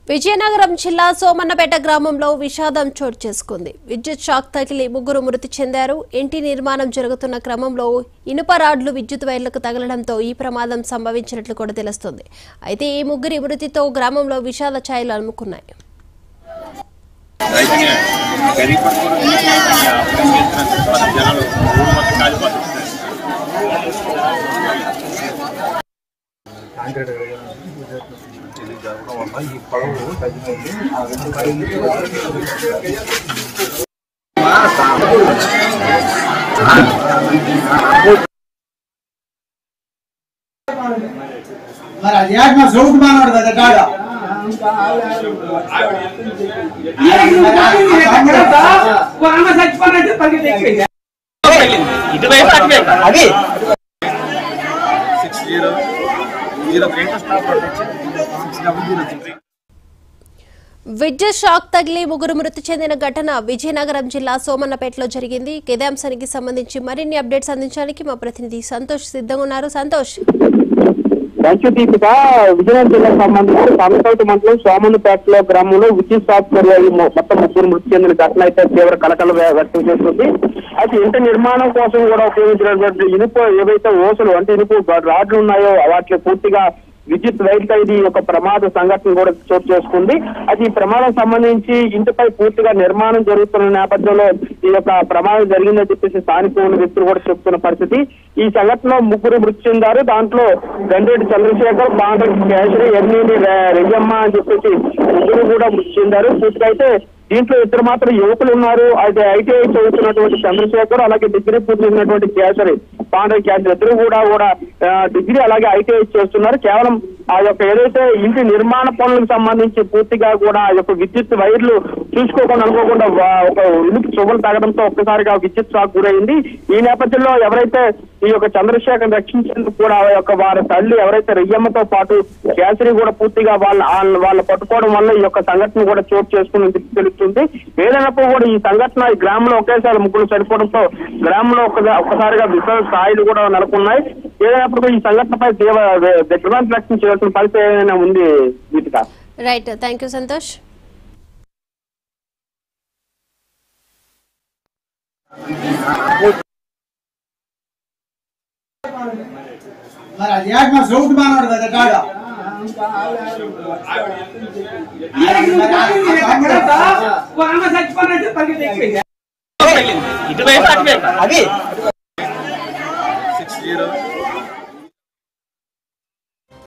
విజయనగరం జిల్లా సోమన్నపేట గ్రామంలో విషాదం చోటు చేసుకుంది విద్యుత్ షాక్ తగిలి ముగ్గురు మృతి చెందారు ఇంటి నిర్మాణం జరుగుతున్న క్రమంలో ఇనుప రాడ్లు విద్యుత్ వైర్లకు తగలడంతో ఈ ప్రమాదం సంభవించినట్లు కూడా తెలుస్తోంది అయితే ఈ ముగ్గురి మృతితో గ్రామంలో విషాద ఛాయలు అలుముకున్నాయి రైతుని గరీబ్ పట్టుకోవడం జనాలు ఊరు మొత్తం కాలిపోతుంది ఇది జరగడం వల్ల ఈ పొడవు తగ్గినది ఆ రెండు మైళ్ళు మరి అది యాక్ మా సౌత్ మానవాడు కదా కాడ అది six zero zero three stop six double zero three విద్యుత్ షాక్ తగిలి ముగ్గురు మృతి చెందిన ఘటన విజయనగరం జిల్లా సోమన్నపేటలో జరిగింది ఇదే అంశానికి సంబంధించి మరిన్ని అప్డేట్స్ అందించడానికి మా ప్రతినిధి సంతోష్ సిద్ధంగా ఉన్నారు సంతోష్ థ్యాంక్ యూ దీపిక విజయనగరం జిల్లాకు సంబంధించి కామకౌటి మండలం సోమన్నపేటలో గ్రామంలో విద్యుత్ షాక్ జరిగి మొ- మొత్తం ముగ్గురు మృతి చెందిన ఘటన అయితే తీవ్ర కలకలం వ్య- వ్యక్తం చేస్తుంది అయితే ఇంటి నిర్మాణం కోసం కూడా ఉపయోగించినటువంటి ఇనుప ఏవైతే ఓసలు అంటే ఇనుపు బ- రాడ్లు ఉన్నాయో వాటిని పూర్తిగా విద్యుత్ వైర్తో ఇది ఒక ప్రమాద సంఘటన కూడా చోటు చేసుకుంది అది ఈ ప్రమాదం సంబంధించి ఇంటిపై పూర్తిగా నిర్మాణం జరుగుతున్న నేపథ్యంలో ఈ యొక్క ప్రమాదం జరిగిందని చెప్పేసి స్థానిక ఉన్న వ్యక్తులు కూడా చెప్తున్న పరిస్థితి ఈ సంఘటనలో ముగ్గురు మృతి చెందారు దాంట్లో గండేటి చంద్రశేఖర్ బాండ్ర కేసరి ఎర్నీని రెజమ్మ అని చెప్పేసి ముగ్గురు కూడా మృతి చెందారు పూర్తిగా అయితే దీంట్లో ఇద్దరు మాత్రం యువకులు ఉన్నారు అయితే ఐటీఐ చదువుతున్నటువంటి చంద్రశేఖర్ అలాగే డిగ్రీ పూర్తి చేసినటువంటి కేసరి పాండ్ర కేసరి ఇద్దరు కూడా కూడా ఆ, డిగ్రీ అలాగే ఐటీఐ చేస్తున్నారు కేవలం ఆ యొక్క ఏదైతే ఇంటి నిర్మాణ పనులకు సంబంధించి పూర్తిగా కూడా ఆ యొక్క విద్యుత్ వైర్లు చూసుకోకుండా అనుకోకుండా వా- ఒక ఇనుపు చువ్వలు తాగడంతో ఒక్కసారిగా విద్యుత్ షాక్ గురైంది ఈ నేపథ్యంలో ఎవరైతే ఈ యొక్క చంద్రశేఖర్ రక్షించేందుకు కూడా ఆ యొక్క వారి తల్లి ఎవరైతే రెయ్యమ్మతో పాటు కేసరి కూడా పూర్తిగా వాళ్ళ వాళ్ళ- వాళ్ళ పట్టుకోవడం వల్ల ఈ యొక్క సంఘటన కూడా చోటు చేసుకుని తెలుస్తుంది ఏదైనప్పుడు కూడా ఈ సంఘటన ఈ గ్రామంలో ఒకేసారి ముగ్గురు చనిపోవడంతో గ్రామంలో ఒక ఒక్కసారిగా విషయ స్థాయిలు కూడా నెలకొన్నాయి ఏదైనప్పుడు ఈ సంఘటనపై దేవ దిగ్భ్రాంతి వ్యక్తం చేయాల్సిన పరిస్థితి ఏమైనా ఉంది వీటిక రైట్ థ్యాంక్ యూ సంతోష్ మరి అది యాక్ మా సౌత్ మానవాడు కదా కాడ అది సిక్స్ జీరో